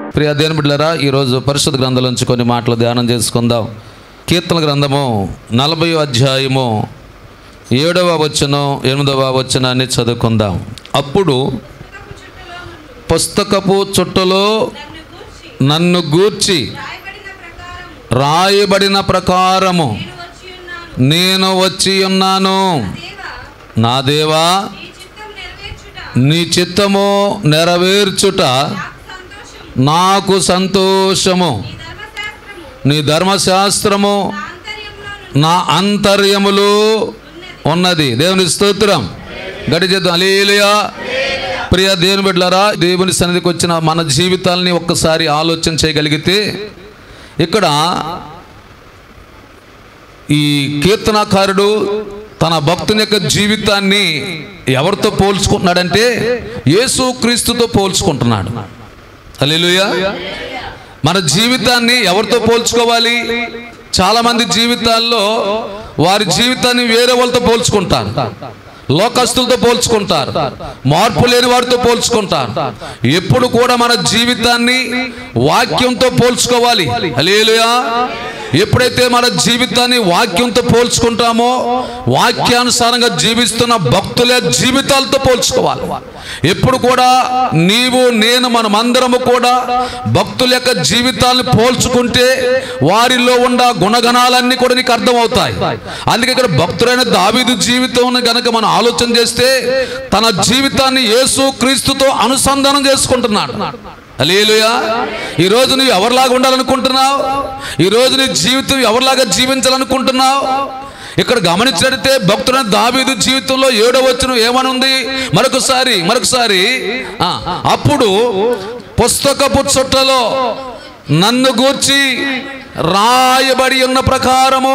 ప్రియ దేని బిడ్డలారా ఈరోజు పరిశుద్ధ గ్రంథం నుంచి కొన్ని మాటలు ధ్యానం చేసుకుందాం కీర్తన గ్రంథము నలభై అధ్యాయము ఏడవ వచనం ఎనిమిదవ వచనాన్ని చదువుకుందాం అప్పుడు పుస్తకపు చుట్టలో నన్ను గూర్చి నన్ను గూర్చి రాయబడిన ప్రకారము రాయబడిన ప్రకారము నేను వచ్చి ఉన్నాను నేను వచ్చి ఉన్నాను దేవా నా దేవా నీ చిత్తం నెరవేర్చుట నీ చిత్తము నెరవేర్చుట నాకు సంతోషము నాకు సంతోషము నీ ధర్మశాస్త్రము నీ ధర్మశాస్త్రము నా ఆంతర్యములో నా అంతర్యములు ఉన్నది ఉన్నది దేవుని స్తోత్రం గడి చేద్దాం అలీలుయా ప్రియ దేవుని బిడ్డలారా దేవుని సన్నిధికి వచ్చిన మన జీవితాలని ఒక్కసారి ఆలోచన చేయగలిగితే ఇక్కడ ఈ కీర్తనాకారుడు తన భక్తుని యొక్క జీవితాన్ని ఎవరితో పోల్చుకుంటున్నాడంటే యేసు క్రీస్తుతో పోల్చుకుంటున్నాడు హల్లెలూయా మన జీవితాన్ని ఎవరితో పోల్చుకోవాలి చాలా మంది జీవితాల్లో వారి జీవితాన్ని వేరే వాళ్ళతో పోల్చుకుంటారు లోకస్తులతో పోల్చుకుంటారు మార్పు లేని వారితో పోల్చుకుంటారు ఎప్పుడు కూడా మన జీవితాన్ని వాక్యంతో పోల్చుకోవాలి హల్లెలూయా ఎప్పుడైతే మన జీవితాన్ని వాక్యంతో పోల్చుకుంటామో వాక్యానుసారంగా జీవిస్తున్న భక్తుల జీవితాలతో పోల్చుకోవాలి ఎప్పుడు కూడా నీవు నేను మనమందరము కూడా భక్తుల యొక్క జీవితాలను పోల్చుకుంటే వారిలో ఉన్న గుణగణాలన్నీ కూడా నీకు అర్థమవుతాయి అందుకే ఇక్కడ భక్తుడైన దావీదు జీవితం గనక మనం ఆలోచన చేస్తే తన జీవితాన్ని యేసు క్రీస్తుతో అనుసంధానం చేసుకుంటున్నాడు అలేలుయా ఈ రోజు నువ్వు ఎవరిలాగా ఉండాలనుకుంటున్నావు ఈ రోజు నీ జీవితం ఎవరిలాగా జీవించాలనుకుంటున్నావు ఇక్కడ గమనించినట్లయితే భక్తుడైన దావీదు జీవితంలో ఏడో వచ్చిన ఏమనుంది మరొకసారి మరొకసారి ఆ, అప్పుడు పుస్తకపు చుట్టలో నన్ను గూర్చి రాయబడి ఉన్న ప్రకారము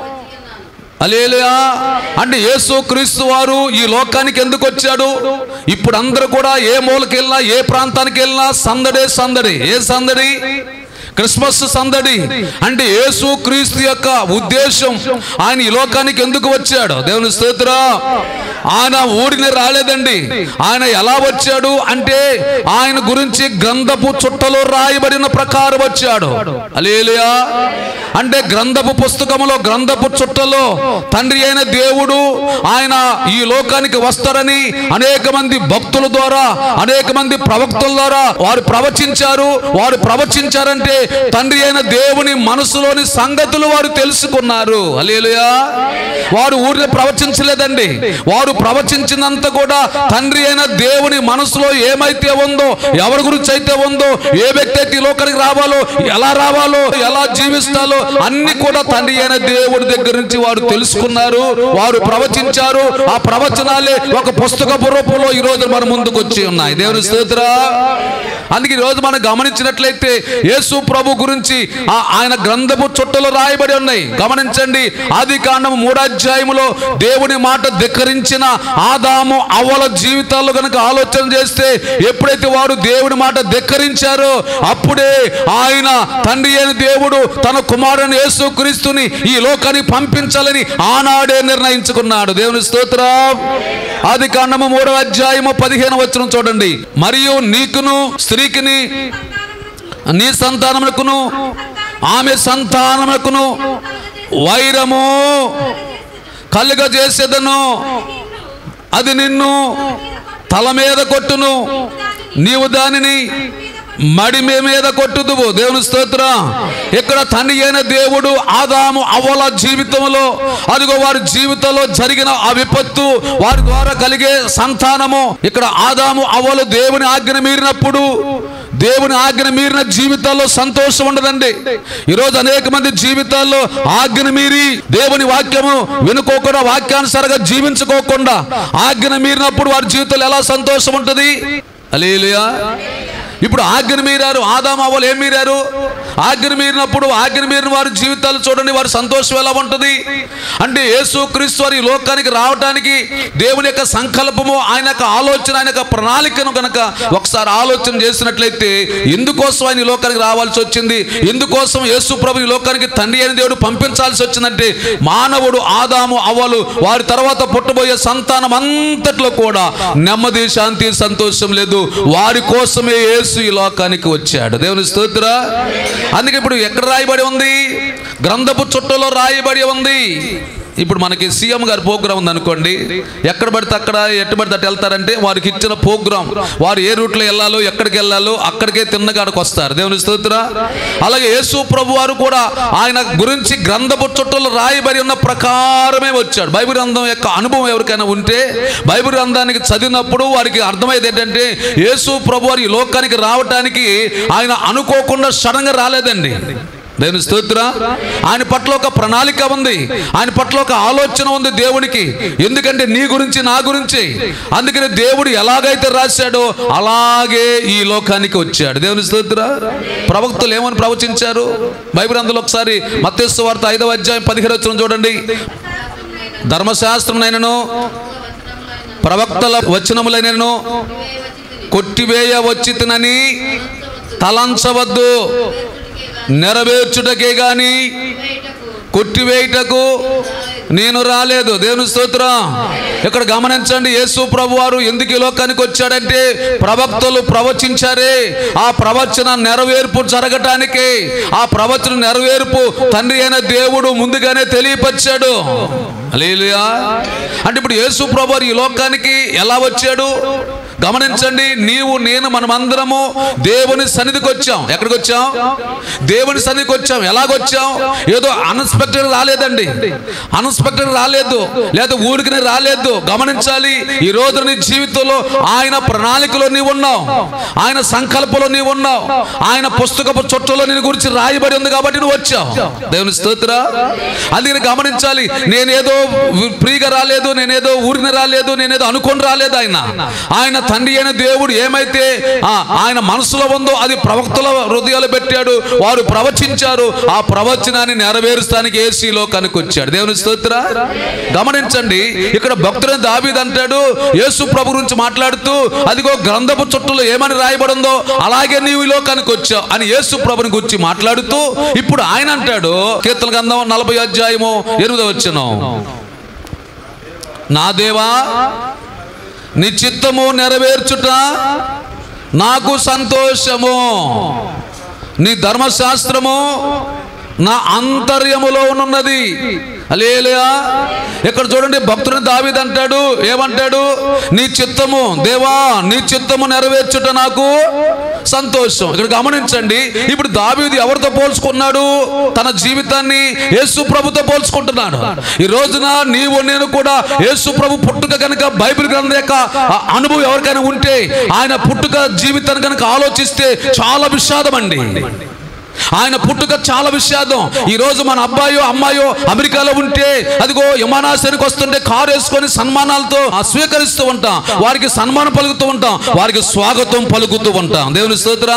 అలేలుయా అంటే యేసు క్రీస్తు వారు ఈ లోకానికి ఎందుకు వచ్చాడు ఇప్పుడు అందరూ కూడా ఏ మూలకి వెళ్ళినా ఏ ప్రాంతానికి వెళ్ళినా సందడే సందడి ఏ సందడి క్రిస్మస్ సందడి అంటే యేసు క్రీస్తు యొక్క ఉద్దేశం ఆయన ఈ లోకానికి ఎందుకు వచ్చాడు దేవుని స్తోత్ర ఆయన ఊరిని రాలేదండి ఆయన ఎలా వచ్చాడు అంటే ఆయన గురించి గ్రంథపు చుట్టలో రాయబడిన ప్రకారం వచ్చాడు అలేలుయా అంటే గ్రంథపు పుస్తకములో గ్రంథపు చుట్టలో తండ్రి అయిన దేవుడు ఆయన ఈ లోకానికి వస్తారని అనేక మంది భక్తుల ద్వారా అనేక మంది ప్రవక్తుల ద్వారా వారు ప్రవచించారు వారు ప్రవచించారంటే తండ్రి అయిన దేవుని మనసులోని సంగతులు వారు తెలుసుకున్నారు అలేలుయా వారు ఊరిని ప్రవచించలేదండి వారు ప్రవచించినంత కూడా తండ్రి అయిన దేవుని మనసులో ఏమైతే ఉందో ఎవరి గురించి అయితే ఉందో ఏ వ్యక్తి అయితే ఈ లోకానికి రావాలో ఎలా రావాలో ఎలా జీవిస్తాలో అన్ని కూడా తండ్రి అయిన దేవుడి దగ్గర నుంచి వారు తెలుసుకున్నారు వారు ప్రవచించారు ఆ ప్రవచనాలే ఒక పుస్తకపు రూపంలో ఈ రోజు మన ముందుకు వచ్చి ఉన్నాయి దేవుని స్తోత్ర అందుకే ఈ రోజు మనం గమనించినట్లయితే యేసు ప్రభు గురించి ఆ ఆయన గ్రంథపు చుట్టలు రాయబడి ఉన్నాయి గమనించండి ఆది కాండము మూడాధ్యాయములో దేవుని మాట ధిక్కరించిన ఆదాము అవ్వల జీవితాల్లో కనుక ఆలోచన చేస్తే ఎప్పుడైతే వారు దేవుని మాట ధిక్కరించారో అప్పుడే ఆయన తండ్రి అయిన దేవుడు తన కుమారుని యేసు క్రీస్తుని ఈ లోకానికి పంపించాలని ఆనాడే నిర్ణయించుకున్నాడు దేవుని స్తోత్రం ఆది కాండము మూడవ అధ్యాయము పదిహేను వచ్చిన చూడండి మరియు నీకును స్త్రీకిని నీ సంతానములకును ఆమె సంతానములకును వైరము కలుగజేసేదను అది నిన్ను తల మీద కొట్టును నీవు దానిని మడిమే మీద కొట్టుదువు దేవుని స్తోత్రం ఇక్కడ తండ్రి అయిన దేవుడు ఆదాము అవల జీవితంలో అదిగో వారి జీవితంలో జరిగిన ఆ విపత్తు వారి ద్వారా కలిగే సంతానము ఇక్కడ ఆదాము అవలు దేవుని ఆజ్ఞ మీరినప్పుడు దేవుని ఆజ్ఞ మీరిన జీవితాల్లో సంతోషం ఉండదండి ఈరోజు అనేక మంది జీవితాల్లో ఆజ్ఞ మీరి దేవుని వాక్యము వినుకోకుండా వాక్యానుసారంగా జీవించుకోకుండా ఆజ్ఞ మీరినప్పుడు వారి జీవితంలో ఎలా సంతోషం ఉంటుంది అలేలుయా ఇప్పుడు ఆజ్ఞను మీరారు ఆదామావలు ఏం మీరారు ఆజ్ఞను మీరినప్పుడు ఆజ్ఞ మీరిన వారి జీవితాలు చూడండి వారి సంతోషం ఎలా ఉంటుంది అంటే యేసు క్రీస్తు వారి ఈ లోకానికి రావడానికి దేవుని యొక్క సంకల్పము ఆయన యొక్క ఆలోచన ఆయన యొక్క ప్రణాళికను కనుక ఒకసారి ఆలోచన చేసినట్లయితే ఎందుకోసం ఆయన ఈ లోకానికి రావాల్సి వచ్చింది ఎందుకోసం యేసు ప్రభు ఈ లోకానికి తండ్రి అయిన దేవుడు పంపించాల్సి వచ్చిందంటే మానవుడు ఆదాము అవ్వలు వారి తర్వాత పుట్టబోయే సంతానం అంతట్లో కూడా నెమ్మది శాంతి సంతోషం లేదు వారి కోసమే యేసు యేసు ఈ లోకానికి వచ్చాడు దేవుని స్తోత్ర అందుకే ఇప్పుడు ఎక్కడ రాయబడి ఉంది గ్రంథపు చుట్టలో రాయబడి ఉంది ఇప్పుడు మనకి సీఎం గారి ప్రోగ్రాం ఉంది అనుకోండి ఎక్కడ పడితే అక్కడ ఎట్టు పడితే అటు వెళ్తారంటే వారికి ఇచ్చిన ప్రోగ్రాం వారు ఏ రూట్లో వెళ్ళాలో ఎక్కడికి వెళ్ళాలో అక్కడికే తిన్నగాడికి వస్తారు దేవుని స్తోత్ర అలాగే యేసు ప్రభు వారు కూడా ఆయన గురించి గ్రంథపు చుట్టలు రాయబడి ఉన్న ప్రకారమే వచ్చాడు బైబిల్ గ్రంథం యొక్క అనుభవం ఎవరికైనా ఉంటే బైబిల్ గ్రంథానికి చదివినప్పుడు వారికి అర్థమయ్యేది ఏంటంటే యేసు ప్రభు వారు ఈ లోకానికి రావటానికి ఆయన అనుకోకుండా సడన్గా రాలేదండి దేవుని స్తోత్ర ఆయన పట్ల ఒక ప్రణాళిక ఉంది ఆయన పట్ల ఒక ఆలోచన ఉంది దేవునికి ఎందుకంటే నీ గురించి నా గురించి అందుకని దేవుడు ఎలాగైతే రాశాడో అలాగే ఈ లోకానికి వచ్చాడు దేవుని స్తోత్ర ప్రవక్తలు ఏమని ప్రవచించారు బైబిల్ అందులో ఒకసారి మత్స్సు వార్త ఐదవ అధ్యాయం పదిహేడు వచ్చిన చూడండి ధర్మశాస్త్రం ప్రవక్తల వచనములైనను కొట్టివేయ వచ్చితనని తలంచవద్దు నెరవేర్చుటకే గాని కొట్టివేయుటకు నేను రాలేదు దేవుని స్తోత్రం ఇక్కడ గమనించండి యేసు ప్రభు వారు ఎందుకు ఈ లోకానికి వచ్చాడంటే ప్రవక్తలు ప్రవచించారే ఆ ప్రవచన నెరవేర్పు జరగటానికి ఆ ప్రవచన నెరవేర్పు తండ్రి అయిన దేవుడు ముందుగానే తెలియపరిచాడు హల్లెలూయా అంటే ఇప్పుడు యేసు ప్రభు వారు ఈ లోకానికి ఎలా వచ్చాడు గమనించండి నీవు నేను మనమందరము దేవుని సన్నిధికి వచ్చాం ఎక్కడికి వచ్చాం దేవుని సన్నిధికి వచ్చాం ఎలాగొచ్చాం ఏదో అన్ఎక్స్పెక్టెడ్ రాలేదండి అన్ఎక్స్పెక్టెడ్ రాలేదు లేదా ఊరికి రాలేదు గమనించాలి ఈ రోజు నీ జీవితంలో ఆయన ప్రణాళికలో నీవు ఉన్నావు ఆయన సంకల్పంలో నీవు ఉన్నావు ఆయన పుస్తకపు చుట్టలో నీ గురించి రాయబడి ఉంది కాబట్టి నువ్వు వచ్చావు దేవుని స్తోత్ర అందుకని గమనించాలి నేనేదో ఫ్రీగా రాలేదు నేనేదో ఊరిని రాలేదు నేనేదో అనుకొని రాలేదు ఆయన ఆయన తండ్రి అయిన దేవుడు ఏమైతే ఆ, ఆయన మనసులో ఉందో అది ప్రవక్తల హృదయాలు పెట్టాడు వారు ప్రవచించారు ఆ ప్రవచనాన్ని నెరవేరుస్తానికి ఏసీలో కనుకొచ్చాడు దేవుని స్తోత్ర గమనించండి ఇక్కడ భక్తుడైన దావీద్ అంటాడు యేసు ప్రభు గురించి మాట్లాడుతూ అదిగో గ్రంథపు చుట్టలో ఏమని రాయబడిందో అలాగే నీవు ఈ లోకానికి వచ్చావు అని యేసు ప్రభుని గురించి మాట్లాడుతూ ఇప్పుడు ఆయన అంటాడు కీర్తన గ్రంథం నలభై అధ్యాయము ఎనిమిదో వచ్చును నా దేవా నీ చిత్తము నెరవేర్చుట నాకు సంతోషము నీ ధర్మశాస్త్రము నా అంతర్యములో ఉన్నది అలేలుయా ఇక్కడ చూడండి భక్తుని దావీద్ అంటాడు ఏమంటాడు నీ చిత్తము దేవా నీ చిత్తము నెరవేర్చుట నాకు సంతోషం ఇక్కడ గమనించండి ఇప్పుడు దావీదు ఎవరితో పోల్చుకున్నాడు తన జీవితాన్ని యేసు ప్రభుతో పోల్చుకుంటున్నాడు ఈ రోజున నీవు నేను కూడా యేసు ప్రభు పుట్టుక కనుక బైబిల్ గ్రంథం యొక్క ఆ అనుభవం ఎవరికైనా ఉంటే ఆయన పుట్టుక జీవితాన్ని కనుక ఆలోచిస్తే చాలా విషాదం అండి ఆయన పుట్టుక చాలా విషాదం ఈ రోజు మన అబ్బాయో అమ్మాయో అమెరికాలో ఉంటే అదిగో విమానాశ్రయానికి వస్తుంటే కారు వేసుకొని సన్మానాలతో ఆ స్వీకరిస్తూ ఉంటాం వారికి సన్మానం పలుకుతూ ఉంటాం వారికి స్వాగతం పలుకుతూ ఉంటాం దేవుని స్తోత్ర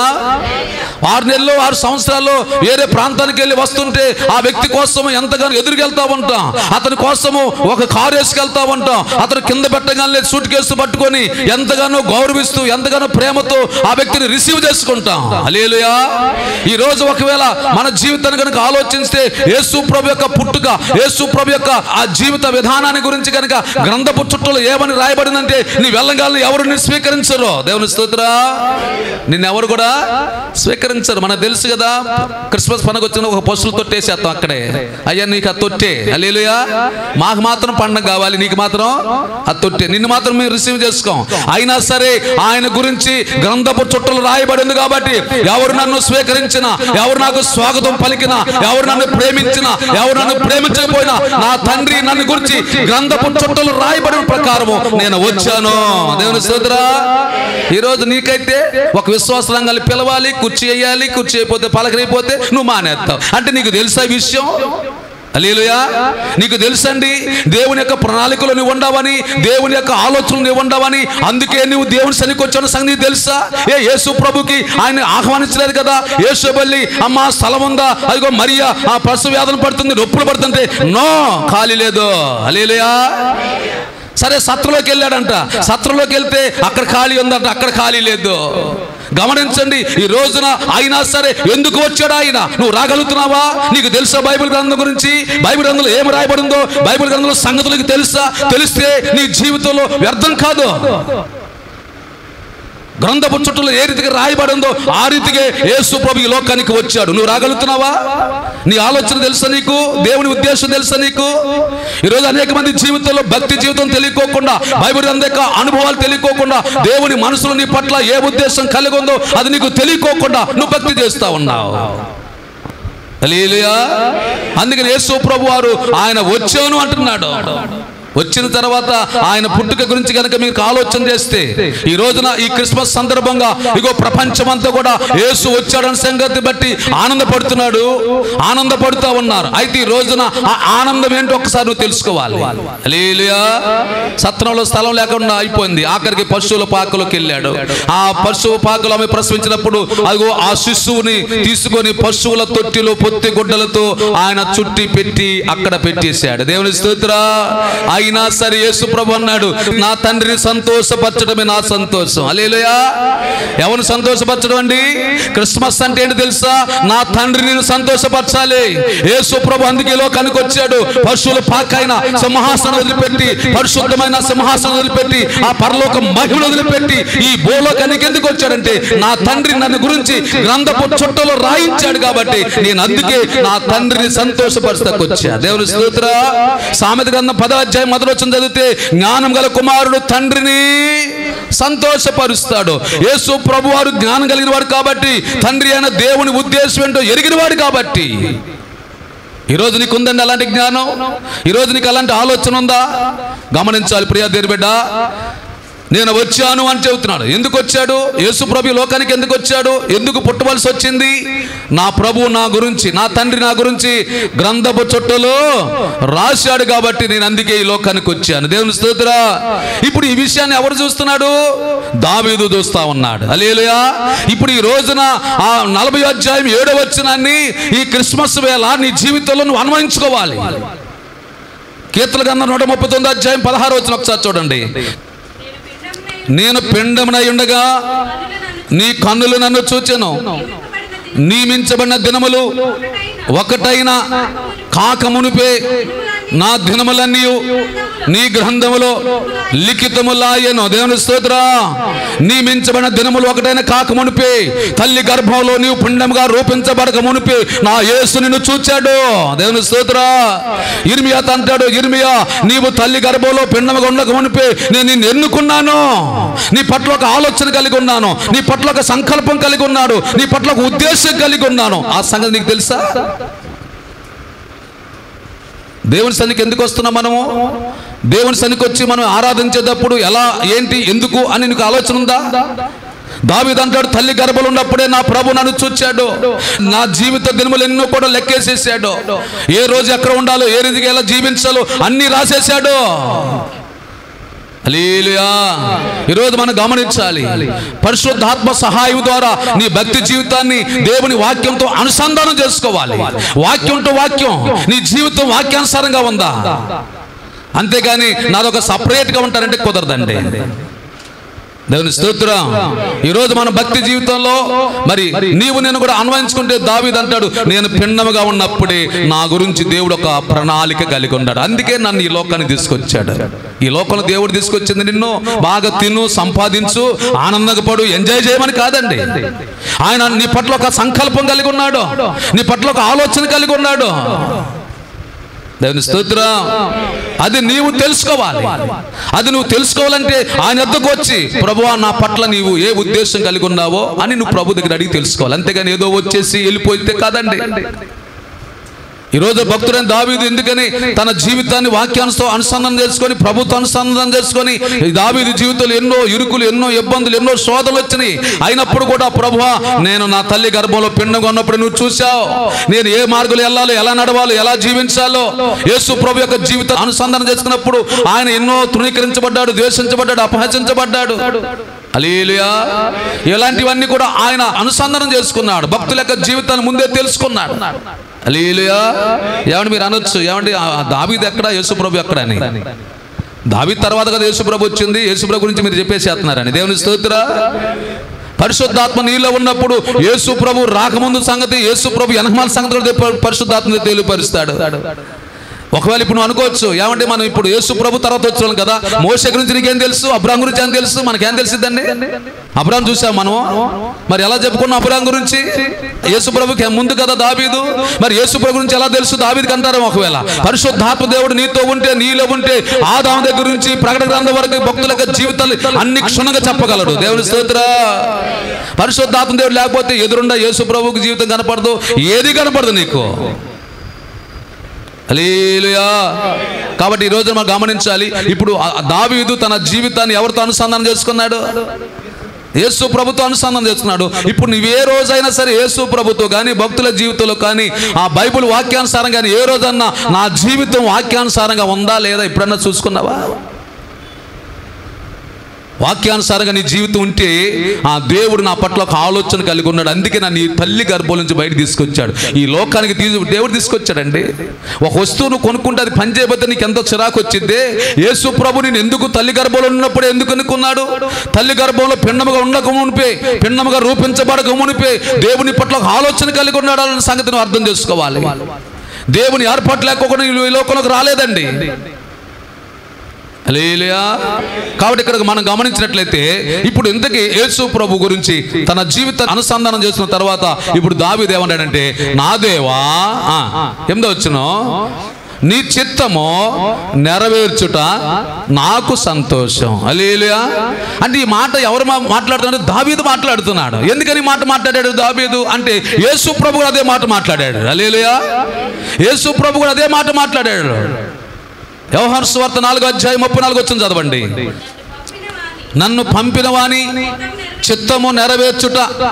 ఆరు నెలలు ఆరు సంవత్సరాల్లో వేరే ప్రాంతానికి వెళ్ళి వస్తుంటే ఆ వ్యక్తి కోసం ఎంతగానో ఎదురుకెళ్తా ఉంటాం అతని కోసము ఒక కారు వేసుకెళ్తా ఉంటాం అతను కింద పెట్టగానే సూట్ కేసు పట్టుకొని ఎంతగానో గౌరవిస్తూ ఎంతగానో ప్రేమతో ఆ వ్యక్తిని రిసీవ్ చేసుకుంటాం అలేలుయా ఈ రోజు ఒకవేళ మన జీవితాన్ని కనుక ఆలోచిస్తే యేసు ప్రభు యొక్క పుట్టుక యేసు ప్రభు యొక్క ఆ జీవిత విధానాన్ని గురించి కనుక గ్రంథపు చుట్టలో ఏమని రాయబడిందంటే నీ వెళ్ళగాలని ఎవరు నిన్ను స్వీకరించరు దేవుని స్తోత్ర నిన్నెవరు కూడా స్వీకరించరు మనకు తెలుసు కదా క్రిస్మస్ పండుగ వచ్చిన ఒక పశువులు తొట్టేసేస్తాం అక్కడే అయ్యా నీకు ఆ తొట్టే అల్లేలుయా మాకు మాత్రం పండుగ కావాలి నీకు మాత్రం ఆ తొట్టే నిన్ను మాత్రం మేము రిసీవ్ చేసుకోం అయినా సరే ఆయన గురించి గ్రంథపు చుట్టలు రాయబడింది కాబట్టి ఎవరు నన్ను స్వీకరించినా ఎవరు నాకు స్వాగతం పలికినా ఎవరు నన్ను ప్రేమించినా ఎవరు నన్ను ప్రేమించకపోయినా నా తండ్రి నన్ను గురించి గ్రంథపు చుట్టలు రాయబడిన ప్రకారము నేను వచ్చాను దేవుని సోదరా ఈ రోజు నీకైతే ఒక విశ్వాస రంగాన్ని పిలవాలి కుర్చీ వేయాలి కుర్చీ అయిపోతే పలకరైపోతే నువ్వు మానేస్తావు అంటే నీకు తెలుసా ఈ విషయం అలీలుయా నీకు తెలుసండి దేవుని యొక్క ప్రణాళికలు నువ్వు ఉండవని దేవుని యొక్క ఆలోచనలు నువ్వు ఉండవని అందుకే నువ్వు దేవుని సన్నిధికి వచ్చాను సంగతి నీకు తెలుసా ఏ యేసు ప్రభుకి ఆయన ఆహ్వానించలేదు కదా యేసు బల్లి అమ్మ స్థలం ఉందా అదిగో మరియా ఆ పశు వేదన పడుతుంది నొప్పులు పడుతుంటే నో ఖాళీ లేదు అలీలుయా సరే సత్రంలోకి వెళ్ళాడంట సత్రంలోకి వెళ్తే అక్కడ ఖాళీ ఉందంట అక్కడ ఖాళీ లేదు గమనించండి ఈ రోజున అయినా సరే ఎందుకు వచ్చాడు ఆయన నువ్వు రాగలుగుతున్నావా నీకు తెలుసా బైబిల్ గ్రంథం గురించి బైబిల్ గ్రంథంలో ఏం రాయబడిందో బైబిల్ గ్రంథంలో సంగతులకు తెలుసా తెలిస్తే నీ జీవితంలో వ్యర్థం కాదు గ్రంథపు చుట్టలో ఏ రీతిగా రాయబడిందో ఆ రీతిగా యేసు ప్రభు ఈ లోకానికి వచ్చాడు నువ్వు రాగలుగుతున్నావా నీ ఆలోచన తెలుసా నీకు దేవుని ఉద్దేశం తెలుసా నీకు ఈరోజు అనేక మంది జీవితంలో భక్తి జీవితం తెలియకోకుండా బైబిల్ అందేక అనుభవాలు తెలియకోకుండా దేవుని మనసులో నీ పట్ల ఏ ఉద్దేశం కలిగి ఉందో అది నీకు తెలియకోకుండా నువ్వు భక్తి చేస్తా ఉన్నావు హల్లెలూయా అందుకని యేసు ప్రభు వారు ఆయన వచ్చాను అంటున్నాడు వచ్చిన తర్వాత ఆయన పుట్టుక గురించి కనుక మీకు ఆలోచన చేస్తే ఈ రోజున ఈ క్రిస్మస్ సందర్భంగా ఇగో ప్రపంచమంతా కూడా యేసు వచ్చాడన్న సంగతి బట్టి ఆనందపడుతున్నాడు ఆనందపడుతూ ఉన్నారు అయితే ఈ రోజున ఆ ఆనందం ఏంటో ఒకసారి నువ్వు తెలుసుకోవాలి హల్లెలూయా సత్రంలో స్థలం లేకుండా అయిపోయింది ఆఖరికి పశువుల పాకలోకి వెళ్ళాడు ఆ పశువు పాకలో ఆమె ప్రసవించినప్పుడు అదిగో ఆ శిశువుని తీసుకొని పశువుల తొట్టిలో పొత్తి గుడ్డలతో ఆయన చుట్టి పెట్టి అక్కడ పెట్టేశాడు దేవుని స్తోత్ర అయినా సరే యేసు ప్రభు అన్నాడు నా తండ్రిని సంతోషపరచడమే నా సంతోషం అలేలుయా ఎవరిని సంతోషపరచడం అండి క్రిస్మస్ అంటే ఏంటి తెలుసా నా తండ్రిని నేను సంతోషపరచాలి యేసు ప్రభు అందుకే ఈ లోకానికి వచ్చాడు పశువుల పాకైన సింహాసనం వదిలిపెట్టి పరిశుద్ధమైన సింహాసనం వదిలిపెట్టి ఆ పరలోక మహిమను వదిలిపెట్టి ఈ భూలోకానికి ఎందుకు వచ్చాడంటే నా తండ్రి నన్ను గురించి గ్రంథపు చుట్టలో రాయించాడు కాబట్టి నేను అందుకే నా తండ్రిని సంతోషపరచడానికి వచ్చా దేవుని స్తోత్ర సామెత గ్రంథం పదో అధ్యాయం మొదలు వచ్చిన చదివితే జ్ఞానం గల కుమారుడు తండ్రిని సంతోషపరుస్తాడు యేసు ప్రభు వారు జ్ఞానం కలిగిన వాడు కాబట్టి తండ్రి అయిన దేవుని ఉద్దేశం ఏంటో ఎరిగిన వాడు కాబట్టి ఈరోజు నీకు ఉందండి అలాంటి జ్ఞానం ఈరోజు నీకు అలాంటి ఆలోచన ఉందా గమనించాలి ప్రియా దేని బిడ్డ నేను వచ్చాను అని చెబుతున్నాడు ఎందుకు వచ్చాడు యేసు ప్రభు ఈ లోకానికి ఎందుకు వచ్చాడు ఎందుకు పుట్టవలసి వచ్చింది నా ప్రభు నా గురించి నా తండ్రి నా గురించి గ్రంథపు చుట్టలో రాశాడు కాబట్టి నేను అందుకే ఈ లోకానికి వచ్చాను దేవుని స్తోత్ర ఇప్పుడు ఈ విషయాన్ని ఎవరు చూస్తున్నాడు దావీదు చూస్తా ఉన్నాడు అలేలుయా ఇప్పుడు ఈ రోజున ఆ నలభై అధ్యాయం ఏడో వచ్చినాన్ని ఈ క్రిస్మస్ వేళ నీ జీవితంలో నువ్వు అన్వయించుకోవాలి కీర్తన గంధం నూట ముప్పై తొమ్మిది అధ్యాయం పదహారు వచ్చిన ఒకసారి చూడండి నేను పిండమునై నేను పిండమునై ఉండగా కనులు నన్ను నీ కన్నులు నన్ను చూచెను నియమింపబడిన దినములు నియమించబడిన దినములు ఒకటైన ఒకటైన కాక మునిపే నా దినములన్నీ నీ గ్రంథములో లిఖితములాయను దేవుని స్తోత్ర నియమించబడిన దినములు ఒకటైన కాక మునిపే తల్లి గర్భంలో నీవు పిండముగా రూపించబడక మునిపే నా యేసు నిన్ను చూచాడు దేవుని స్తోత్ర ఇర్మియా అంటాడు ఇర్మియా నీవు తల్లి గర్భంలో పిండముగా ఉండక మునిపే నేను నిన్ను ఎన్నుకున్నాను నీ పట్ల ఒక ఆలోచన కలిగి ఉన్నాను నీ పట్ల ఒక సంకల్పం కలిగి ఉన్నాడు నీ పట్ల ఒక ఉద్దేశం కలిగి ఉన్నాను ఆ సంగతి నీకు తెలుసా దేవుని సన్నిధికి ఎందుకు వస్తున్నాం మనము దేవుని సన్నిధికి వచ్చి మనం ఆరాధించేటప్పుడు ఎలా ఏంటి ఎందుకు అని నీకు ఆలోచన ఉందా దావీదు అంటాడు తల్లి గర్భలు ఉన్నప్పుడే నా ప్రభు నన్ను చూచాడు నా జీవిత దినములు ఎన్నో కూడా లెక్కేసేసాడు ఏ రోజు ఎక్కడ ఉండాలో ఏ రీతిగా ఎలా జీవించాలో అన్ని రాసేసాడు హల్లెలూయా ఈరోజు మనం గమనించాలి పరిశుద్ధాత్మ సహాయం ద్వారా నీ భక్తి జీవితాన్ని దేవుని వాక్యంతో అనుసంధానం చేసుకోవాలి వాక్యంతో వాక్యం నీ జీవితం వాక్యానుసారంగా ఉందా అంతేగాని నాదొక సపరేట్గా ఉంటారంటే కుదరదండి దేవుని స్తోత్రం ఈరోజు మన భక్తి జీవితంలో మరి నీవు నేను కూడా అన్వయించుకుంటే దావీదు అంటాడు నేను పిండముగా ఉన్నప్పుడే నా గురించి దేవుడు ఒక ప్రణాళిక కలిగి ఉన్నాడు అందుకే నన్ను ఈ లోకానికి తీసుకొచ్చాడు ఈ లోకంలో దేవుడు తీసుకొచ్చింది నిన్ను బాగా తిను సంపాదించు ఆనందంగా పడు ఎంజాయ్ చేయమని కాదండి ఆయన నీ పట్ల ఒక సంకల్పం కలిగి ఉన్నాడు నీ పట్ల ఒక ఆలోచన కలిగి ఉన్నాడు దేవుని స్తోత్రం అది నీవు తెలుసుకోవాలి అది నువ్వు తెలుసుకోవాలంటే ఆయన వద్దకు వచ్చి ప్రభువా నా పట్ల నీవు ఏ ఉద్దేశం కలిగి ఉన్నావో అని నువ్వు ప్రభు దగ్గర అడిగి తెలుసుకోవాలి అంతేగాని ఏదో వచ్చేసి వెళ్ళిపోతే కాదండి ఈరోజు భక్తుడైన దావీదు ఎందుకని తన జీవితాన్ని వాక్యాలతో అనుసంధానం చేసుకొని ప్రభుత్వ అనుసంధానం చేసుకొని ఈ దావీదు జీవితంలో ఎన్నో ఇరుకులు ఎన్నో ఇబ్బందులు ఎన్నో శోధనలు వచ్చినాయి అయినప్పుడు కూడా ప్రభువా నేను నా తల్లి గర్భంలో పిండంగా ఉన్నప్పుడు నువ్వు చూసావు నేను ఏ మార్గంలో వెళ్ళాలో ఎలా నడవాలో ఎలా జీవించాలో యేసు ప్రభు యొక్క జీవితం అనుసంధానం చేసుకున్నప్పుడు ఆయన ఎన్నో తృణీకరించబడ్డాడు ద్వేషించబడ్డాడు అపహసించబడ్డాడు అలీలుయా ఇలాంటివన్నీ కూడా ఆయన అనుసంధానం చేసుకున్నాడు భక్తుల యొక్క జీవితాన్ని ముందే తెలుసుకున్నాడు అలీలుయా ఏమండి మీరు అనొచ్చు ఏమండి ఆ దావీదు ఎక్కడ యేసుప్రభు ఎక్కడ అని దావీ తర్వాత కదా యేసుప్రభు వచ్చింది యేసుప్రభు గురించి మీరు చెప్పేసేస్తున్నారని దేవుని స్తోత్ర పరిశుద్ధాత్మ నీలో ఉన్నప్పుడు యేసు ప్రభు రాకముందు సంగతి యేసు ప్రభు వెనకమాల సంగతి కూడా పరిశుద్ధాత్మ తెలియపరుస్తాడు ఒకవేళ ఇప్పుడు నువ్వు అనుకోవచ్చు ఏమంటే మనం ఇప్పుడు యేసు ప్రభు తర్వాత వచ్చాం కదా మోస గురించి నీకేం తెలుసు అబ్రాం గురించి ఏం తెలుసు మనకేం తెలిసిద్దండి అబ్రాం చూసాం మనం మరి ఎలా చెప్పుకున్నాం అబ్రాం గురించి యేసు ప్రభుకి ముందు కదా దావీదు మరి యేసు ప్రభు గురించి ఎలా తెలుసు దావీదికి అంటారు ఒకవేళ పరిశుద్ధాత్మ దేవుడు నీతో ఉంటే నీలో ఉంటే ఆదాము దగ్గర నుంచి ప్రకటన గ్రంథం వరకు భక్తుల యొక్క జీవితాలు అన్ని క్షుణ్ణంగా చెప్పగలడు దేవుని స్తోత్ర పరిశుద్ధాత్మ దేవుడు లేకపోతే ఎదురుండా యేసు ప్రభువుకి జీవితం కనపడదు ఏది కనపడదు నీకు హల్లెలూయా కాబట్టి ఈ రోజు మనం గమనించాలి ఇప్పుడు ఆ- ఆ దావీదు తన జీవితాన్ని ఎవరితో అనుసంధానం చేసుకున్నాడు యేసు ప్రభుతో అనుసంధానం చేసుకున్నాడు ఇప్పుడు నువ్వు ఏ రోజైనా సరే యేసు ప్రభుతో కానీ భక్తుల జీవితంలో కానీ ఆ బైబిల్ వాక్యానుసారం కానీ ఏ రోజన్నా నా జీవితం వాక్యానుసారంగా ఉందా లేదా ఎప్పుడన్నా చూసుకున్నావా వాక్యానుసారంగా నీ జీవితం ఉంటే ఆ దేవుడు నా పట్ల ఒక ఆలోచన కలిగి ఉన్నాడు అందుకే నన్ను ఈ తల్లి గర్భం నుంచి బయట తీసుకొచ్చాడు ఈ లోకానికి తీసు దేవుడు తీసుకొచ్చాడండి ఒక వస్తువును కొనుక్కుంటే అది పని చేయబోతే నీకు ఎంతో చిరాకు వచ్చిందే యేసు ప్రభు నేను ఎందుకు తల్లి గర్భంలో ఉన్నప్పుడు ఎందుకు అనుకున్నాడు తల్లి గర్భంలో పిండముగా ఉండక మునిపే పిండముగా రూపించబడక మునిపే దేవుని పట్ల ఒక ఆలోచన కలిగి ఉన్నాడు అన్న సంగతి నువ్వు అర్థం చేసుకోవాలి దేవుని ఏర్పాటు లేకపోకుండా ఈ లోకంలోకి రాలేదండి హల్లెలూయా కాబట్టి ఇక్కడ మనం గమనించినట్లయితే ఇప్పుడు ఇంతకీ యేసు ప్రభు గురించి తన జీవిత అనుసంధానం చేసిన తర్వాత ఇప్పుడు దావీదు ఏమన్నాడంటే నా దేవా ఆ, ఎనిమిదో వచ్చును నీ చిత్తము నెరవేర్చుట నాకు సంతోషం అలేలుయా అంటే ఈ మాట ఎవరు మా- మాట్లాడుతున్నారు దావీదు మాట్లాడుతున్నాడు ఎందుకని ఈ మాట మాట్లాడాడు దావీదు అంటే యేసు ప్రభు కూడా అదే మాట మాట్లాడాడు అలేలుయా యేసు ప్రభు కూడా అదే మాట మాట్లాడాడు వ్యవహార స్వార్థ నాలుగో అధ్యాయం ముప్పై నాలుగు వచ్చింది చదవండి పంపిన వాని నన్ను పంపిన వాని చిత్తము నెరవేర్చుట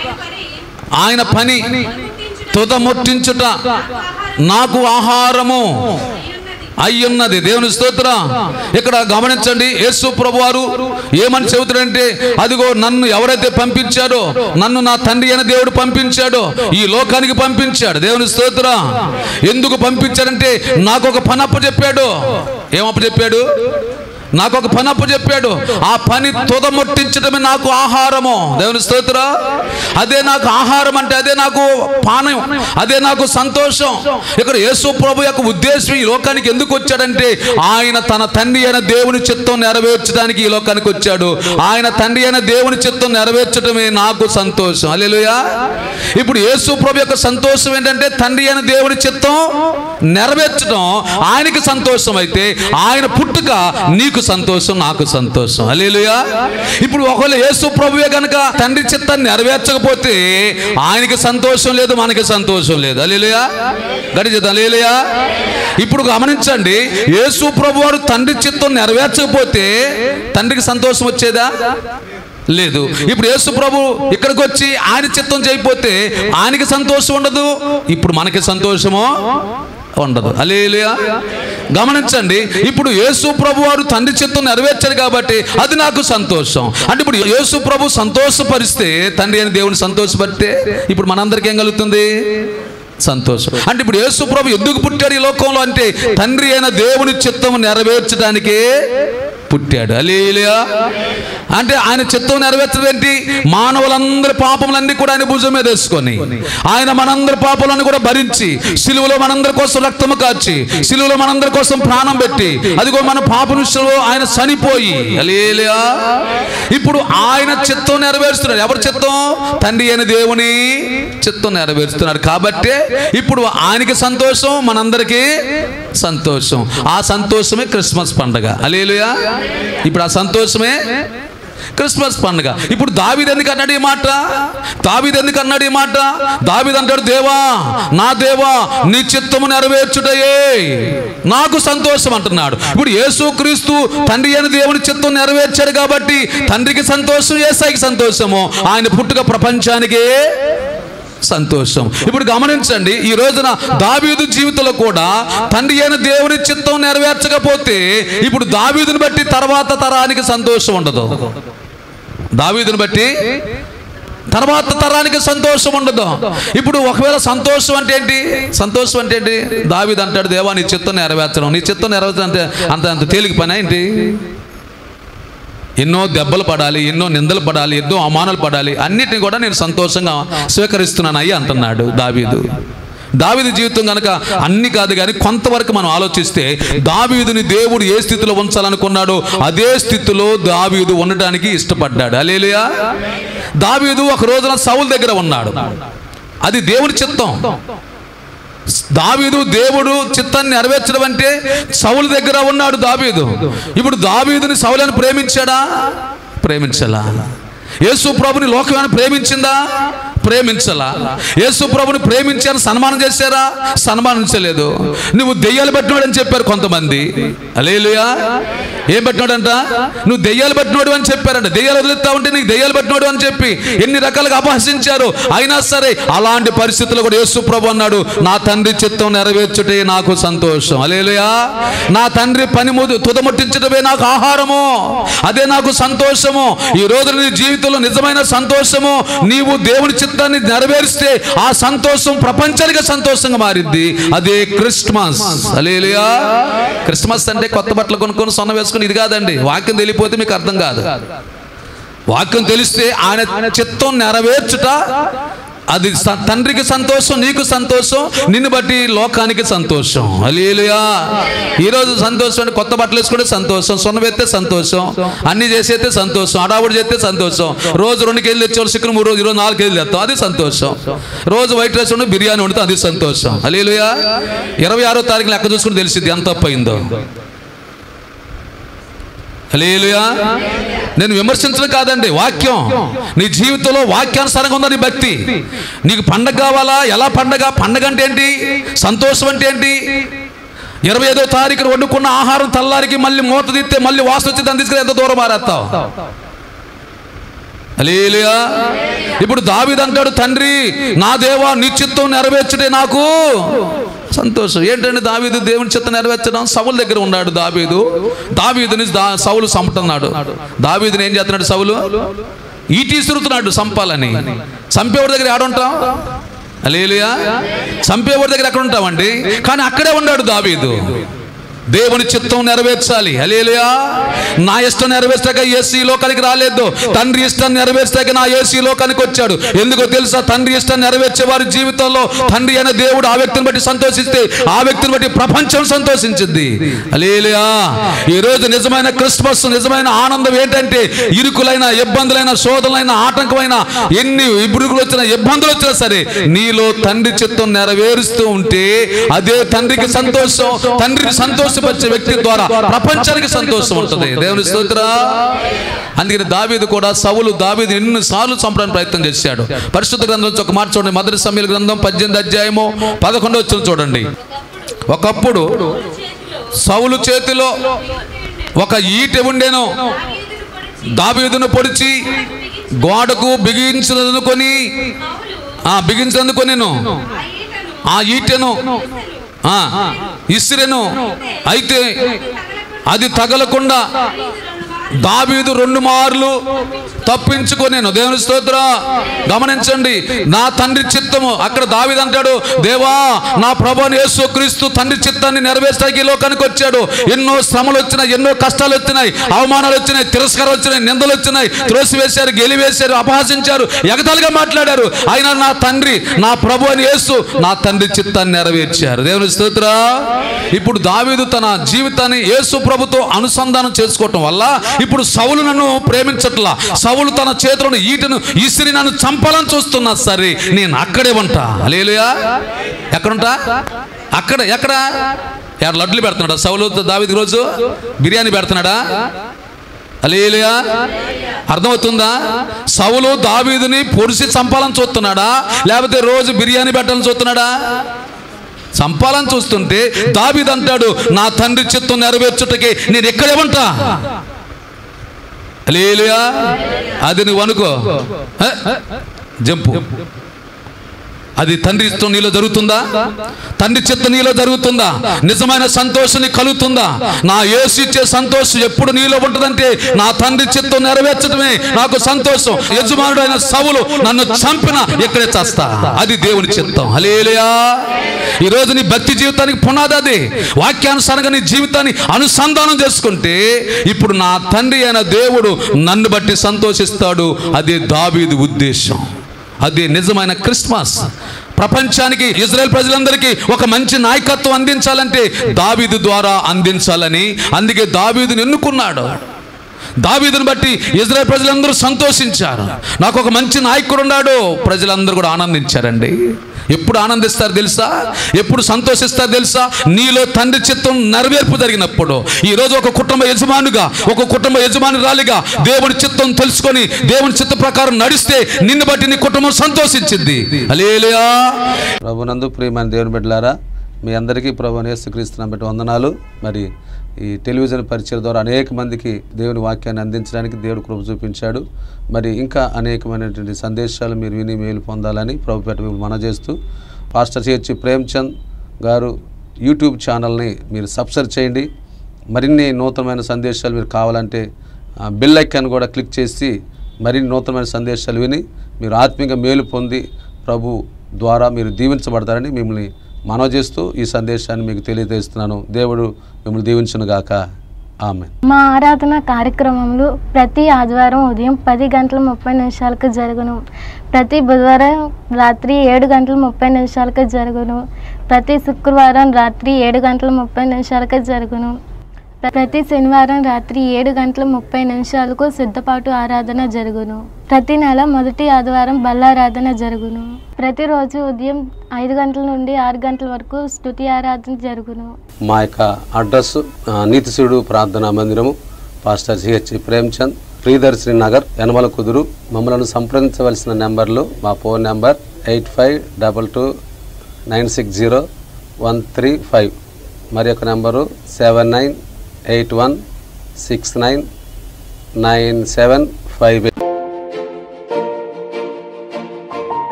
ఆయన పని ఆయన పని గుర్తించుట తుదముట్టించుట ఆహారం నాకు ఆహారము అయ్యున్నది అయ్యున్నది దేవుని స్తోత్ర ఇక్కడ గమనించండి యేసు ప్రభు వారు ఏమని చెబుతాడంటే అదిగో నన్ను ఎవరైతే పంపించాడో నన్ను నా తండ్రి అయిన దేవుడు పంపించాడో ఈ లోకానికి పంపించాడు దేవుని స్తోత్ర ఎందుకు పంపించాడంటే నాకు ఒక పని అప్ప చెప్పాడు ఏమప్ప చెప్పాడు నాకు ఒక పని అప్పు చెప్పాడు ఆ పని తుదముట్టించడమే నాకు ఆహారము దేవుని స్తోత్ర అదే నాకు ఆహారం అంటే అదే నాకు పానం అదే నాకు సంతోషం ఇక్కడ యేసు ప్రభు యొక్క ఉద్దేశం ఈ లోకానికి ఎందుకు వచ్చాడంటే ఆయన తన తండ్రి అయిన దేవుని చిత్తం నెరవేర్చడానికి ఈ లోకానికి వచ్చాడు ఆయన తండ్రి అయిన దేవుని చిత్తం నెరవేర్చడమే నాకు సంతోషం అల్లెలుయా ఇప్పుడు యేసు ప్రభు యొక్క సంతోషం ఏంటంటే తండ్రి అయిన దేవుని చిత్తం నెరవేర్చడం ఆయనకి సంతోషం అయితే ఆయన పుట్టుక నీకు సంతోషం నాకు సంతోషం అలేలుయా ఇప్పుడు ఒకవేళ యేసు ప్రభువే కనుక తండ్రి చిత్తాన్ని నెరవేర్చకపోతే ఆయనకి సంతోషం లేదు మనకి సంతోషం లేదు అలేలుయా గడిచేద్దాం అలేలుయా ఇప్పుడు గమనించండి యేసు ప్రభు వారు తండ్రి చిత్తం నెరవేర్చకపోతే తండ్రికి సంతోషం వచ్చేదా లేదు ఇప్పుడు యేసు ప్రభు ఇక్కడికి వచ్చి ఆయన చిత్తం చేయకపోతే ఆయనకి సంతోషం ఉండదు ఇప్పుడు మనకి సంతోషమో ఉండదు అలేలుయా గమనించండి ఇప్పుడు యేసు ప్రభు వారు తండ్రి చిత్తం నెరవేర్చారు కాబట్టి అది నాకు సంతోషం అంటే ఇప్పుడు యేసు ప్రభు సంతోషపరిస్తే తండ్రి అని దేవుని సంతోషపడితే ఇప్పుడు మనందరికీ ఏం కలుగుతుంది సంతోషం అంటే ఇప్పుడు యేసు ప్రభు ఎందుకు పుట్టాడు ఈ లోకంలో అంటే తండ్రి అయిన దేవుని చిత్తం నెరవేర్చడానికే పుట్టాడు అలీలియా అంటే ఆయన చిత్తం నెరవేర్చడం ఏంటి మానవులందరి పాపములన్నీ కూడా ఆయన భుజం మీద వేసుకొని ఆయన మనందరి పాపములను కూడా భరించి సిలువలో మనందరి కోసం రక్తము కాచి సిలువలో మనందరి కోసం ప్రాణం పెట్టి అదిగో మన పాప విషయంలో ఆయన చనిపోయి అలీలియా ఇప్పుడు ఆయన చిత్తం నెరవేరుస్తున్నాడు ఎవరి చిత్తం తండ్రి అయిన దేవుని చిత్తం నెరవేరుస్తున్నాడు కాబట్టి ఇప్పుడు ఆయనకి సంతోషం మనందరికీ సంతోషం ఆ సంతోషమే క్రిస్మస్ పండగ అలేలుయా ఇప్పుడు ఆ సంతోషమే క్రిస్మస్ పండుగ ఇప్పుడు దావీదు ఎందుకు అన్నాడు ఈ మాట దావీదు ఎందుకు అన్నాడు ఈ మాట దావీదు అంటాడు దేవా నా దేవా నీ చిత్తము నెరవేర్చుటయే నాకు సంతోషం అంటున్నాడు ఇప్పుడు యేసుక్రీస్తు తండ్రి అయిన దేవుని చిత్తం నెరవేర్చాడు కాబట్టి తండ్రికి సంతోషం ఏసాయికి సంతోషము ఆయన పుట్టుక ప్రపంచానికే సంతోషం ఇప్పుడు గమనించండి ఈ రోజున దావీదు జీవితంలో కూడా తండ్రి అయిన దేవుని చిత్తం నెరవేర్చకపోతే ఇప్పుడు దావీదుని బట్టి తర్వాత తరానికి సంతోషం ఉండదు దావీదుని బట్టి తర్వాత తరానికి సంతోషం ఉండదు ఇప్పుడు ఒకవేళ సంతోషం అంటే ఏంటి సంతోషం అంటే ఏంటి దావీదు అంటాడు దేవా నీ చిత్తం నెరవేర్చడం నీ చిత్తం నెరవేర్చడం అంటే అంత అంత తేలిక పని ఏంటి ఎన్నో దెబ్బలు పడాలి ఎన్నో నిందలు పడాలి ఎన్నో అవమానాలు పడాలి అన్నిటిని కూడా నేను సంతోషంగా స్వీకరిస్తున్నాను అయ్యి అంటున్నాడు దావీదు దావీదు జీవితం కనుక అన్ని కాదు కానీ కొంతవరకు మనం ఆలోచిస్తే దావీదుని దేవుడు ఏ స్థితిలో ఉంచాలనుకున్నాడో అదే స్థితిలో దావీదు ఉండటానికి ఇష్టపడ్డాడు అలేలుయా దావీదు ఒక రోజున సౌల్ దగ్గర ఉన్నాడు అది దేవుని చిత్తం దావీదు దేవుడు చిత్తాన్ని నెరవేర్చడం అంటే సౌలు దగ్గర ఉన్నాడు దావీదు ఇప్పుడు దావీదుని సౌలని ప్రేమించాడా ప్రేమించలా యేసు ప్రభుని లోకమైన ప్రేమించిందా ప్రేమించలా యేసు ప్రభుని ప్రేమించారు సన్మానం చేశారా సన్మానించలేదు నువ్వు దెయ్యాలు పట్టినాడు అని చెప్పారు కొంతమంది అలేలుయా ఏం పట్టినాడంట నువ్వు దెయ్యాలు పట్టినోడు అని చెప్పారంట దెయ్యాలు వదిలేస్తా ఉంటే నీకు దెయ్యాలు పట్టినోడు అని చెప్పి ఎన్ని రకాలుగా అపహసించారు అయినా సరే అలాంటి పరిస్థితుల్లో కూడా యేసు ప్రభు అన్నాడు నా తండ్రి చిత్తం నెరవేర్చుటే నాకు సంతోషం అలేలుయా నా తండ్రి పని ముదు తుదముట్టించడమే నాకు ఆహారము అదే నాకు సంతోషము ఈ రోజు నీ జీవితంలో నిజమైన సంతోషము నీవు దేవుని చిత్తాన్ని నెరవేరిస్తే ఆ సంతోషం ప్రపంచానికి సంతోషంగా మారింది అదే క్రిస్మస్ అలేలుయా క్రిస్మస్ అంటే కొత్త బట్టలు కొనుక్కొని సొన్న వేసుకుని ఇది కాదండి వాక్యం తెలియపోతే మీకు అర్థం కాదు వాక్యం తెలిస్తే ఆయన చిత్తం నెరవేర్చుట అది స- తండ్రికి సంతోషం నీకు సంతోషం నిన్ను బట్టి లోకానికి సంతోషం అలీలుయా ఈరోజు సంతోషం అంటే కొత్త బట్టలు వేసుకుంటే సంతోషం సొన్న పెడితే సంతోషం అన్ని చేసేస్తే సంతోషం అడావుడు చేస్తే సంతోషం రోజు రెండు కేజీలు తెచ్చేవాళ్ళు చికెన్ మూడు రోజు ఈరోజు నాలుగు కేజీలు తెస్తాం అది సంతోషం రోజు వైట్ రైస్ ఉండి బిర్యానీ వండుతాం అది సంతోషం అలీలుయా ఇరవై ఆరో తారీఖు లెక్క చూసుకుని తెలిసింది ఎంత తప్పు అయిందో హల్లెలూయా నేను విమర్శించడం కాదండి వాక్యం నీ జీవితంలో వాక్యానుసారంగా ఉందా నీ భక్తి నీకు పండగ కావాలా ఎలా పండగ పండగ అంటే ఏంటి సంతోషం అంటే ఏంటి ఇరవై ఐదో తారీఖున వండుకున్న ఆహారం తెల్లారికి మళ్ళీ మూత తీస్తే మళ్ళీ వాసన వచ్చి దాన్ని తీసుకుని ఎంత దూరం మారేస్తావు హల్లెలూయా ఇప్పుడు దావీదు అంటాడు తండ్రి నా దేవా నీ చిత్తం నెరవేర్చుటే నాకు సంతోషం ఏంటంటే దావీదు దేవుని చిత్తం నెరవేర్చడం సవుల దగ్గర ఉన్నాడు దావీదు దావీదుని దా సవులు చంపుతున్నాడు దావీదుని ఏం చేస్తున్నాడు సవులు ఈటీ ఇసురుతున్నాడు చంపాలని చంపేవాడి దగ్గర ఆడుంటాం అలేలుయా చంపేవాడి దగ్గర ఎక్కడ ఉంటామండి కానీ అక్కడే ఉన్నాడు దావీదు దేవుని చిత్తం నెరవేర్చాలి అలేలుయా నా ఇష్టం నెరవేర్చాక ఏసీ లోకానికి రాలేదు తండ్రి ఇష్టం నెరవేర్చాక నా ఏసీ లోకానికి వచ్చాడు ఎందుకో తెలుసా తండ్రి ఇష్టం నెరవేర్చే వారి జీవితంలో తండ్రి అయిన దేవుడు ఆ వ్యక్తిని బట్టి సంతోషిస్తే ఆ వ్యక్తిని బట్టి ప్రపంచం సంతోషించింది అలేలుయా ఈ రోజు నిజమైన క్రిస్మస్ నిజమైన ఆనందం ఏంటంటే ఇరుకులైన ఇబ్బందులైన శోధనలైన ఆటంకమైన ఎన్ని ఇబ్బందులు వచ్చినా ఇబ్బందులు వచ్చినా సరే నీలో తండ్రి చిత్తం నెరవేరుస్తూ ఉంటే అదే తండ్రికి సంతోషం తండ్రిని సంతోషపరిచే వ్యక్తి ద్వారా ప్రపంచానికి సంతోషం ఉంటుంది దేవుని స్తోత్ర అందుకని దావీదు కూడా సవులు దావీదు ఎన్నిసార్లు చంపడానికి ప్రయత్నం చేశాడు పరిశుద్ధ గ్రంథం నుంచి ఒక మాట చూడండి మొదటి సమయాల గ్రంథం పద్దెనిమిది అధ్యాయము పదకొండు వచ్చిన చూడండి ఒకప్పుడు చేతిలో సౌలు చేతిలో ఒక ఈట ఉండెను దావీదును పొడిచి దావీదును పొడిచి గోడకు బిగించదనుకొని మావులు ఆ బిగించదనుకొనిను ఆ ఈటను ఆ ఈటెను ఇసెను. ఆ ఇసిరెను అయితే తగలకుండా అది తగలకుండా దావీదు రెండు మార్లు దావీదు రెండు మార్లు తప్పించుకొనేను దేవుని స్తోత్ర గమనించండి నా తండ్రి చిత్తము అక్కడ దావీదు అంటాడు దేవా నా ప్రభు యేసు క్రీస్తు తండ్రి చిత్తాన్ని నెరవేర్చడానికి ఈ లోకానికి వచ్చాడు ఎన్నో శ్రమలు వచ్చినాయి ఎన్నో కష్టాలు వచ్చినాయి అవమానాలు వచ్చినాయి తిరస్కారం వచ్చినాయి నిందలు వచ్చినాయి త్రోసివేశారు గెలివేశారు అపహాసించారు ఎగతాలుగా మాట్లాడారు అయినా నా తండ్రి నా ప్రభు అని యేసు నా తండ్రి చిత్తాన్ని నెరవేర్చారు దేవుని స్తోత్ర ఇప్పుడు దావీదు తన జీవితాన్ని యేసు ప్రభుతో అనుసంధానం చేసుకోవటం వల్ల ఇప్పుడు సౌలు నన్ను ప్రేమించట్లా సౌలు తన చేతులను ఈటను ఇసిరి నన్ను చంపాలని చూస్తున్నా సరే నేను అక్కడే ఉంటా లేలుయా ఎక్కడుంటా అక్కడ ఎక్కడ ఎక్కడ లడ్లు పెడుతున్నాడా సౌలు దావీదు రోజు బిర్యానీ పెడుతున్నాడా అలేలుయా అర్థమవుతుందా సౌలు దావీదుని పొడిసి చంపాలని చూస్తున్నాడా లేకపోతే రోజు బిర్యానీ పెట్టాలని చూస్తున్నాడా చంపాలని చూస్తుంటే దావీదు అంటాడు నా తండ్రి చిత్తం నెరవేర్చుటకి నేను ఎక్కడే ఉంటా అలేలుయా అది నువ్వు అనుకో హ? జంపు అది తండ్రి ఇష్టం నీలో జరుగుతుందా తండ్రి చిత్త నీలో జరుగుతుందా నిజమైన సంతోషం నీకు కలుగుతుందా నా యేసు ఇచ్చే సంతోషం ఎప్పుడు నీలో ఉంటుందంటే నా తండ్రి చిత్తం నెరవేర్చడమే నాకు సంతోషం యజమానుడైన సవులు నన్ను చంపిన ఇక్కడే చేస్తా అది దేవుని చిత్తం హలేలుయా ఈ రోజు నీ భక్తి జీవితానికి పునాది అది వాక్యానుసారంగా నీ జీవితాన్ని అనుసంధానం చేసుకుంటే ఇప్పుడు నా తండ్రి అయిన దేవుడు నన్ను బట్టి సంతోషిస్తాడు అదే దావీదు ఉద్దేశం అది నిజమైన క్రిస్మస్ ప్రపంచానికి ఇజ్రాయెల్ ప్రజలందరికీ ఒక మంచి నాయకత్వం అందించాలంటే దావీదు ద్వారా అందించాలని అందుకే దావీదుని ఎన్నుకున్నాడు దావీదుని బట్టి ఇజ్రాయెల్ ప్రజలందరూ సంతోషించారు నాకు ఒక మంచి నాయకుడు ఉన్నాడు ప్రజలందరూ కూడా ఆనందించారండి ఎప్పుడు ఆనందిస్తారు తెలుసా ఎప్పుడు సంతోషిస్తారు తెలుసా నీలో తండ్రి చిత్తం నెరవేర్పు జరిగినప్పుడు ఈరోజు ఒక కుటుంబ యజమానుగా ఒక కుటుంబ యజమానురాలిగా దేవుని చిత్తం తెలుసుకొని దేవుని చిత్త ప్రకారం నడిస్తే నిన్ను బట్టి నీ కుటుంబం సంతోషించింది అలేలియా ప్రభునందు ప్రియమైన దేవుని బిడ్డలారా మీ అందరికీ ప్రభు యేసుక్రీస్తుని బట్టి వందనాలు మరి ఈ టెలివిజన్ పరిచయం ద్వారా అనేక మందికి దేవుని వాక్యాన్ని అందించడానికి దేవుడు కృప చూపించాడు మరి ఇంకా అనేకమైనటువంటి సందేశాలు మీరు విని మేలు పొందాలని ప్రభు పెట్ట మిమ్మల్ని మనజేస్తూ పాస్టర్ చేర్చి ప్రేమ్చంద్ గారు యూట్యూబ్ ఛానల్ని మీరు సబ్స్క్రైబ్ చేయండి మరిన్ని నూతనమైన సందేశాలు మీరు కావాలంటే ఆ, బెల్ ఐకాన్ కూడా క్లిక్ చేసి మరిన్ని నూతనమైన సందేశాలు విని మీరు ఆత్మీయంగా మేలు పొంది ప్రభు ద్వారా మీరు దీవించబడతారని మిమ్మల్ని మనవి చేస్తూ ఈ సందేశాన్ని మీకు తెలియజేస్తున్నాను దేవుడు మిమ్మల్ని దీవించును గాక ఆమె మా ఆరాధన కార్యక్రమంలో ప్రతి ఆదివారం ఉదయం పది గంటల ముప్పై నిమిషాలకు జరుగును ప్రతి బుధవారం రాత్రి ఏడు గంటల ముప్పై నిమిషాలకు జరుగును ప్రతి శుక్రవారం రాత్రి ఏడు గంటల ముప్పై నిమిషాలకు జరుగును ప్రతి శనివారం రాత్రి ఏడు గంటల ముప్పై నిమిషాలకు సిద్ధపాటు ఆరాధన జరుగును ప్రతి నెల మొదటి ఆదివారం బల్లారాధన జరుగును ప్రతిరోజు ఉదయం ఐదు గంటల నుండి ఆరు గంటల వరకు స్తుతి ఆరాధన జరుగును మా యొక్క అడ్రస్ ఆ, నీతిశివుడు ప్రార్థనా మందిరము పాస్టర్ సిహెచ్ ప్రేమ్చంద్ ప్రియదర్శిని నగర్ యనమల కుదురు మమ్మల్ని సంప్రదించవలసిన నెంబర్లు మా phone number eight five double two nine six zero one three five మరి యొక్క నెంబరు seven nine eight one six nine nine seven five eight